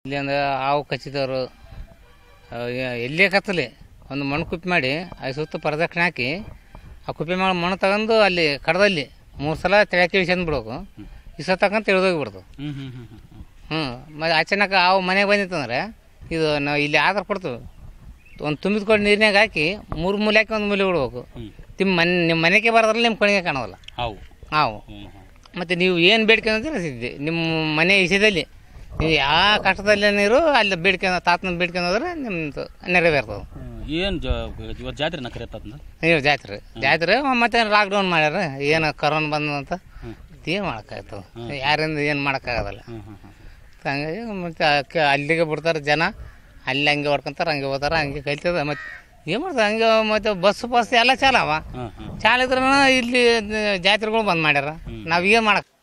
ಇಲ್ಲಿ ಅಂದ್ರೆ ಹಾವು ಕಚ್ಚಿದವರು ಎಲ್ಲೇ ಕತ್ತಲಿ ಒಂದು ಮಣ್ಣು ಕುಪ್ಪಿ ಮಾಡಿ ಅದು ಸುತ್ತ ಪ್ರದಕ್ಷಿಣೆ ಹಾಕಿ ಆ ಕುಪ್ಪಿ ಮಾಡಿ ಮಣ್ಣು ತಗೊಂಡು ಅಲ್ಲಿ ಕಡದಲ್ಲಿ ಮೂರು ಸಲ ತೆಳಕ್ಕೆ ಇಳಿಸ್ಕೊಂಡ್ ಬಿಡ್ಬೇಕು ಇಸ ತಗೊಂಡು ತಿಳಿದೋಗ್ಬಿಡ್ತು ಹ್ಮ್ ಹ್ಮ್ ಹ್ಮ್ ಹ್ಮ್ ಹ್ಮ್. ಹ್ಞೂ ಮತ್ತು ಅಚಾನಕ್ ಹಾವು ಮನೆಗೆ ಬಂದಿತ್ತಂದ್ರೆ ಇದು ನಾವು ಇಲ್ಲಿ ಆಧಾರ ಕೊಡ್ತೀವಿ ಒಂದು ತುಂಬಿದ್ಕೊಂಡು ನೀರಿನಾಗ ಹಾಕಿ ಮೂರು ಮೂಲೆ ಹಾಕಿ ಒಂದು ಮೂಲೆ ಬಿಡ್ಬೇಕು ಹ್ಮ್. ನಿಮ್ಮ ಮನೆ ನಿಮ್ಮ ಮನೆಗೆ ಬರೋದ್ರಲ್ಲಿ ನಿಮ್ಮ ಕಣಿಗೆ ಕಾಣೋಲ್ಲ ಹಾವು ಹಾವು ಹ್ಮ್ ಹ್ಮ್. ಮತ್ತು ನೀವು ಏನು ಬೇಡ್ಕೊಂಡ್ರೆ ಸಿದ್ದಿ ನಿಮ್ಮ ಮನೆ ವಿಷಯದಲ್ಲಿ ನೀವು ಯಾವ ಕಷ್ಟದಲ್ಲಿ ನೀರು ಅಲ್ಲಿ ಬೇಡ್ಕೊಂಡು ತಾತನ ಬೇಡ್ಕೊಂಡು ಹೋದ್ರೆ ನಿಮ್ಮದು ನೆರವೇರ್ತದೆ ಹ್ಮ್. ಏನ್ ಜ ಇವತ್ತು ಜಾತ್ರೆ ನಾ ಕರೆಯತ್ತದ್ನ ನೀವು ಜಾತ್ರೆ ಜಾತ್ರೆ ಮತ್ತೆ ಲಾಕ್ಡೌನ್ ಮಾಡ್ಯಾರ ಏನು ಕರೋನಾ ಬಂದಂತ ಹ್ಮ್. ಏನು ಮಾಡೋಕ್ಕಾಗ್ತದೆ ಯಾರಿಂದ ಏನು ಮಾಡೋಕ್ಕಾಗೋದಲ್ಲ ಹ್ಮ್ ಹ್ಮ್ ಹ್ಮ್. ಹಂಗಾಗಿ ಮತ್ತೆ ಅಕ್ಕೆ ಅಲ್ಲಿಗೆ ಬಿಡ್ತಾರೆ ಜನ ಅಲ್ಲಿ ಹಂಗೆ ಹೊಡ್ಕೊಂತಾರೆ ಹಂಗೆ ಹೋಗ್ತಾರೆ ಹಂಗೆ ಕಲ್ತದ ಮತ್ತೆ ಏನು ಮಾಡ್ತಾರೆ ಹಂಗೆ ಮತ್ತೆ ಬಸ್ ಬಸ್ ಎಲ್ಲ ಚಾಲವ ಹ್ಮ್ ಹ್ಮ್ ಚಾಲಿದ್ರೂ ಇಲ್ಲಿ ಜಾತ್ರೆಗಳು ಬಂದ್ ಮಾಡ್ಯಾರ ನಾವು ಏನು ಮಾಡಕ್